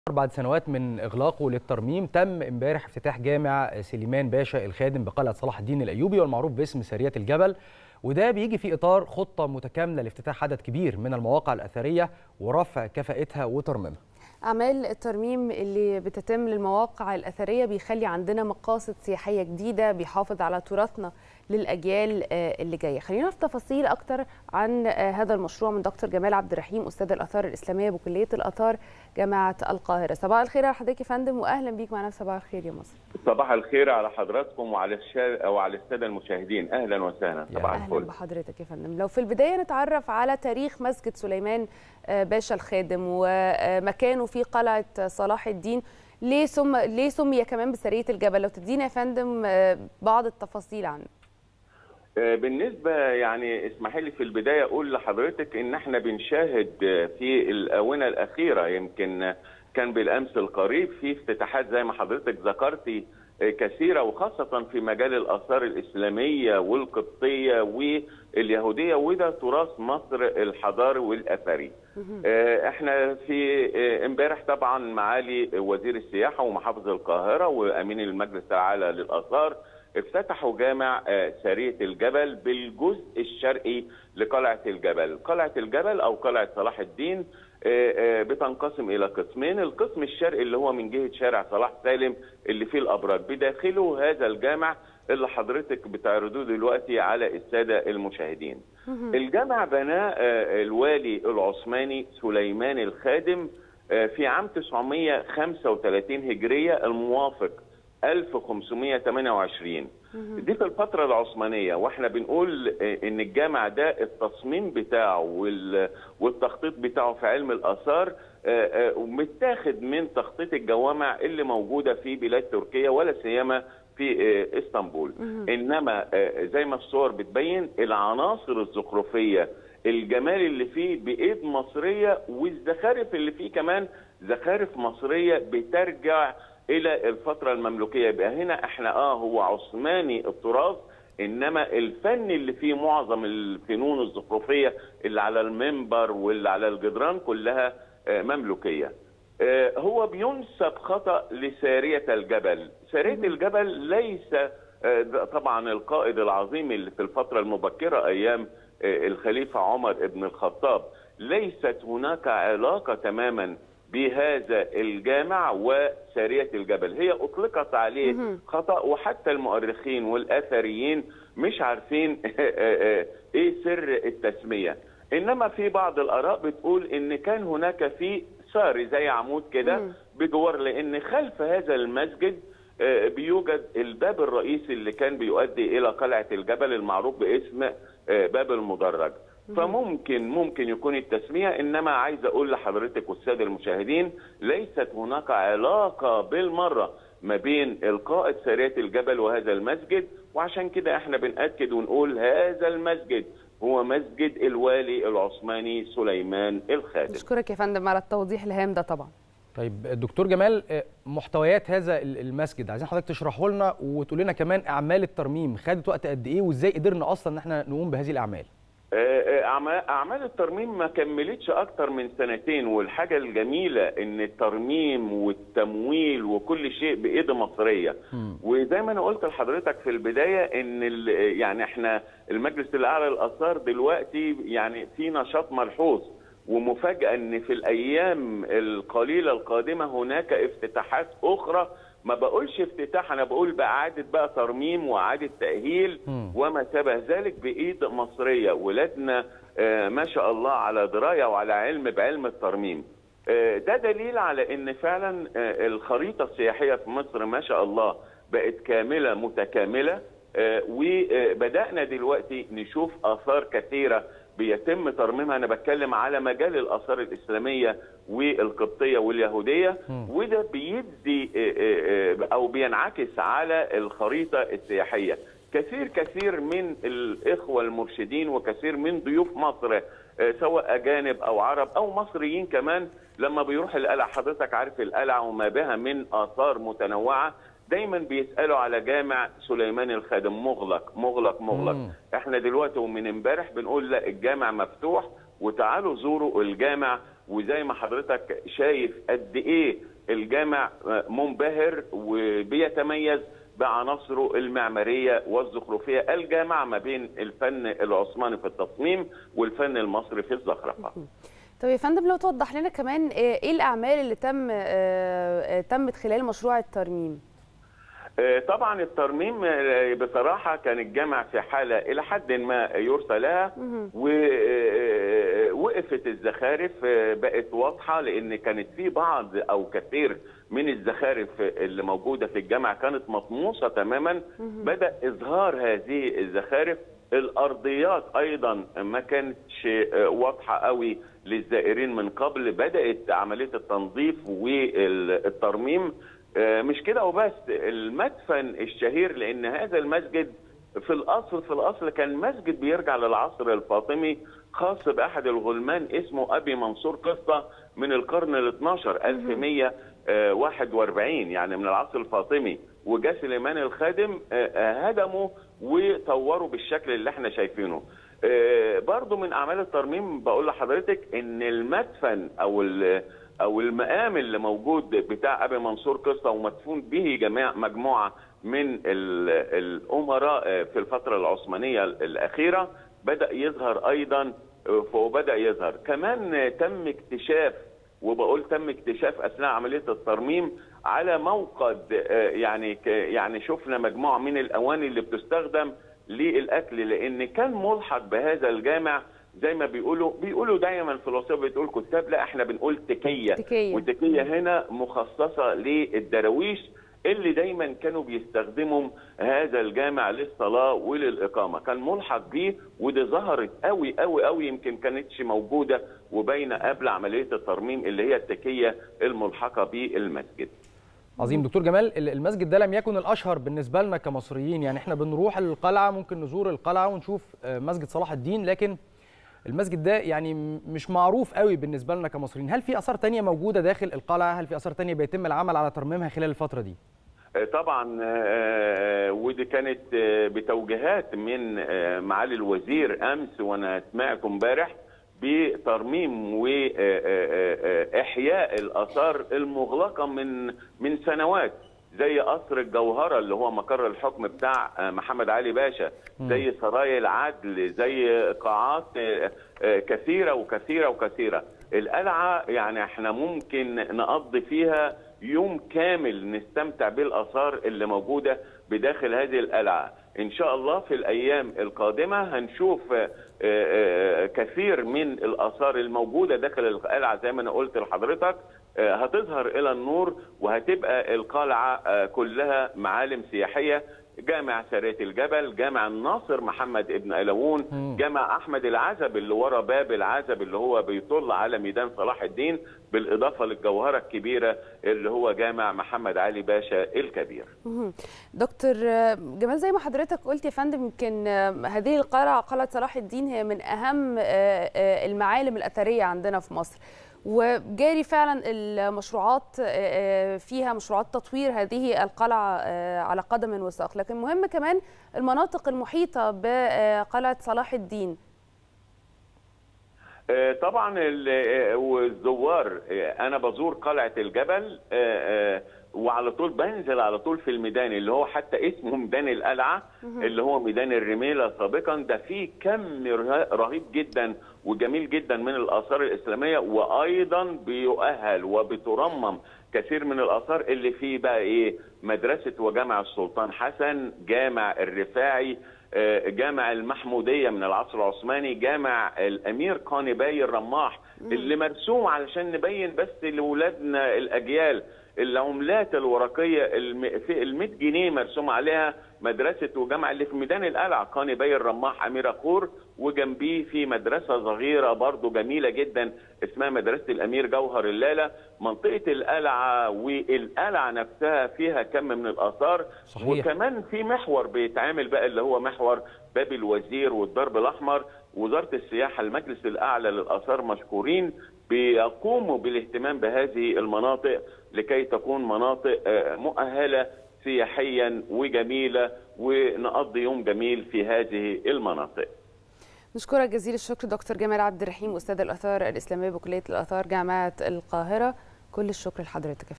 بعد سنوات من اغلاقه للترميم تم امبارح افتتاح جامع سليمان باشا الخادم بقلعه صلاح الدين الايوبي والمعروف باسم ساريه الجبل وده بيجي في اطار خطه متكامله لافتتاح عدد كبير من المواقع الاثريه ورفع كفاءتها وترميمها أعمال الترميم اللي بتتم للمواقع الأثرية بيخلي عندنا مقاصد سياحية جديدة بيحافظ على تراثنا للأجيال اللي جاية خلينا في تفاصيل أكتر عن هذا المشروع من دكتور جمال عبد الرحيم أستاذ الآثار الإسلامية بكلية الآثار جامعة القاهرة صباح الخير على حضرتك يا فندم وأهلا بيك معنا في صباح الخير يا مصر صباح الخير على حضراتكم وعلى الشا... وعلى الساده المشاهدين اهلا وسهلا صباح أهلا الفل بحضرتك يا فندم لو في البداية نتعرف على تاريخ مسجد سليمان باشا الخادم ومكانه في قلعة صلاح الدين ليه سم ليه سمي كمان بسرية الجبل لو تدينا يا فندم بعض التفاصيل عنه بالنسبة يعني اسمحي لي في البداية أقول لحضرتك إن إحنا بنشاهد في الآونة الأخيرة يمكن كان بالأمس القريب في افتتاحات زي ما حضرتك ذكرتي كثيرة وخاصة في مجال الآثار الإسلامية والقبطية واليهودية وده تراث مصر الحضاري والأثري. احنا في امبارح طبعا معالي وزير السياحة ومحافظ القاهرة وأمين المجلس الأعلى للآثار افتتحوا جامع سارية الجبل بالجزء الشرقي لقلعة الجبل قلعة الجبل أو قلعة صلاح الدين بتنقسم إلى قسمين القسم الشرقي اللي هو من جهة شارع صلاح سالم اللي فيه الأبراج بداخله هذا الجامع اللي حضرتك بتعرضوه دلوقتي على السادة المشاهدين الجامع بناه الوالي العثماني سليمان الخادم في عام 935 هجرية الموافق 1528 دي في الفترة العثمانية واحنا بنقول ان الجامع ده التصميم بتاعه والتخطيط بتاعه في علم الآثار متاخد من تخطيط الجوامع اللي موجودة في بلاد تركيا ولا سيما في اسطنبول انما زي ما الصور بتبين العناصر الزخرفية الجمال اللي فيه بايد مصرية والزخارف اللي فيه كمان زخارف مصرية بترجع الى الفتره المملوكيه يبقى هنا احنا اه هو عثماني التراث انما الفن اللي فيه معظم الفنون الزخرفيه اللي على المنبر واللي على الجدران كلها آه مملوكيه. آه هو بينسب خطا لساريه الجبل، ساريه الجبل ليس آه طبعا القائد العظيم اللي في الفتره المبكره ايام الخليفه عمر بن الخطاب، ليست هناك علاقه تماما بهذا الجامع وسارية الجبل هي أطلقت عليه خطأ وحتى المؤرخين والأثريين مش عارفين إيه سر التسمية إنما في بعض الآراء بتقول إن كان هناك في ساري زي عمود كده بجوار لأن خلف هذا المسجد بيوجد الباب الرئيسي اللي كان بيؤدي إلى قلعة الجبل المعروف باسم باب المدرج فممكن ممكن يكون التسميه انما عايز اقول لحضرتك والساده المشاهدين ليست هناك علاقه بالمره ما بين القائد ساريه الجبل وهذا المسجد وعشان كده احنا بناكد ونقول هذا المسجد هو مسجد الوالي العثماني سليمان الخادم. اشكرك يا فندم على التوضيح الهام ده طبعا. طيب دكتور جمال محتويات هذا المسجد عايزين حضرتك تشرحه لنا وتقول لنا كمان اعمال الترميم خدت وقت قد ايه وازاي قدرنا اصلا ان احنا نقوم بهذه الاعمال؟ اعمال الترميم ما كملتش اكتر من سنتين والحاجه الجميله ان الترميم والتمويل وكل شيء بايد مصريه م. وزي ما انا قلت لحضرتك في البدايه ان يعني احنا المجلس الاعلى للاثار دلوقتي يعني في نشاط ملحوظ ومفاجاه ان في الايام القليله القادمه هناك افتتاحات اخرى ما بقولش افتتاح انا بقول باعاده بقى ترميم واعاده تاهيل م. وما شابه ذلك بايد مصريه ولادنا آه ما شاء الله على درايه وعلى علم بعلم الترميم آه ده دليل على ان فعلا آه الخريطه السياحيه في مصر ما شاء الله بقت كامله متكامله وبدانا دلوقتي نشوف اثار كثيره بيتم ترميمها انا بتكلم على مجال الاثار الاسلاميه والقبطيه واليهوديه وده بيدي او بينعكس على الخريطه السياحيه كثير كثير من الاخوه المرشدين وكثير من ضيوف مصر سواء اجانب او عرب او مصريين كمان لما بيروح القلعه حضرتك عارف القلعه وما بها من اثار متنوعه دايما بيسالوا على جامع سليمان الخادم مغلق مغلق مغلق مم. احنا دلوقتي ومن امبارح بنقول لا الجامع مفتوح وتعالوا زوروا الجامع وزي ما حضرتك شايف قد ايه الجامع منبهر وبيتميز بعناصره المعماريه والزخرفيه الجامعه ما بين الفن العثماني في التصميم والفن المصري في الزخرفه. طب يا فندم لو توضح لنا كمان ايه الاعمال اللي تم تمت خلال مشروع الترميم؟ طبعا الترميم بصراحة كان الجامع في حالة إلى حد ما يرثى لها ووقفت الزخارف بقت واضحة لأن كانت في بعض أو كثير من الزخارف اللي موجودة في الجامع كانت مطموسة تماما بدأ إظهار هذه الزخارف الأرضيات أيضا ما كانتش واضحة قوي للزائرين من قبل بدأت عملية التنظيف والترميم مش كده وبس المدفن الشهير لان هذا المسجد في الاصل في الاصل كان مسجد بيرجع للعصر الفاطمي خاص باحد الغلمان اسمه ابي منصور قصه من القرن ال 12 1141 يعني من العصر الفاطمي وجا سليمان الخادم هدموا وطوروا بالشكل اللي احنا شايفينه برضو من اعمال الترميم بقول لحضرتك ان المدفن او او المقام اللي موجود بتاع ابي منصور قصه ومدفون به جميع مجموعه من الامراء في الفتره العثمانيه الاخيره بدا يظهر ايضا وبدا يظهر كمان تم اكتشاف وبقول تم اكتشاف اثناء عمليه الترميم على موقد يعني يعني شفنا مجموعه من الاواني اللي بتستخدم للاكل لان كان ملحق بهذا الجامع زي ما بيقولوا بيقولوا دايما في الوصيه بتقول كتاب لا احنا بنقول تكيه, تكية. والتكيه هنا مخصصه للدراويش اللي دايما كانوا بيستخدموا هذا الجامع للصلاه وللاقامه كان ملحق بيه ودي ظهرت قوي قوي قوي يمكن كانتش موجوده وباينه قبل عمليه الترميم اللي هي التكيه الملحقه بالمسجد عظيم دكتور جمال المسجد ده لم يكن الاشهر بالنسبه لنا كمصريين يعني احنا بنروح القلعه ممكن نزور القلعه ونشوف مسجد صلاح الدين لكن المسجد ده يعني مش معروف قوي بالنسبه لنا كمصريين هل في اثار تانية موجوده داخل القلعه هل في اثار تانية بيتم العمل على ترميمها خلال الفتره دي طبعا ودي كانت بتوجيهات من معالي الوزير امس وانا سمعكم امبارح بترميم واحياء الاثار المغلقه من من سنوات زي قصر الجوهره اللي هو مقر الحكم بتاع محمد علي باشا زي سرايا العدل زي قاعات كثيره وكثيره وكثيره القلعه يعني احنا ممكن نقضي فيها يوم كامل نستمتع بالاثار اللي موجوده بداخل هذه القلعه ان شاء الله في الايام القادمه هنشوف كثير من الاثار الموجوده داخل القلعه زي ما انا قلت لحضرتك هتظهر الى النور وهتبقى القلعه كلها معالم سياحيه جامع سارية الجبل جامع الناصر محمد ابن ألوون جامع أحمد العزب اللي ورا باب العزب اللي هو بيطل على ميدان صلاح الدين بالإضافة للجوهرة الكبيرة اللي هو جامع محمد علي باشا الكبير دكتور جمال زي ما حضرتك قلت يا فندم يمكن هذه القلعة قلعة صلاح الدين هي من أهم المعالم الأثرية عندنا في مصر وجاري فعلا المشروعات فيها مشروعات تطوير هذه القلعة على قدم وساق لكن مهم كمان المناطق المحيطة بقلعة صلاح الدين طبعا والزوار انا بزور قلعه الجبل وعلى طول بنزل على طول في الميدان اللي هو حتى اسمه ميدان القلعه اللي هو ميدان الرميله سابقا ده فيه كم رهيب جدا وجميل جدا من الاثار الاسلاميه وايضا بيؤهل وبترمم كثير من الاثار اللي فيه بقى ايه مدرسه وجامع السلطان حسن جامع الرفاعي جامع المحموديه من العصر العثماني جامع الامير قانباي الرماح اللي مرسوم علشان نبين بس لاولادنا الاجيال العملات الورقيه في ال 100 جنيه مرسوم عليها مدرسه وجامع اللي في ميدان القلعه قاني باي الرماح امير خور وجنبيه في مدرسه صغيره برضو جميله جدا اسمها مدرسه الامير جوهر اللالة منطقه القلعه والقلعه نفسها فيها كم من الاثار صحيح. وكمان في محور بيتعامل بقى اللي هو محور باب الوزير والدرب الاحمر وزاره السياحه المجلس الاعلى للاثار مشكورين بيقوموا بالاهتمام بهذه المناطق لكي تكون مناطق مؤهله سياحيا وجميله ونقضي يوم جميل في هذه المناطق. نشكرك جزيل الشكر دكتور جمال عبد الرحيم استاذ الاثار الاسلاميه بكليه الاثار جامعه القاهره كل الشكر لحضرتك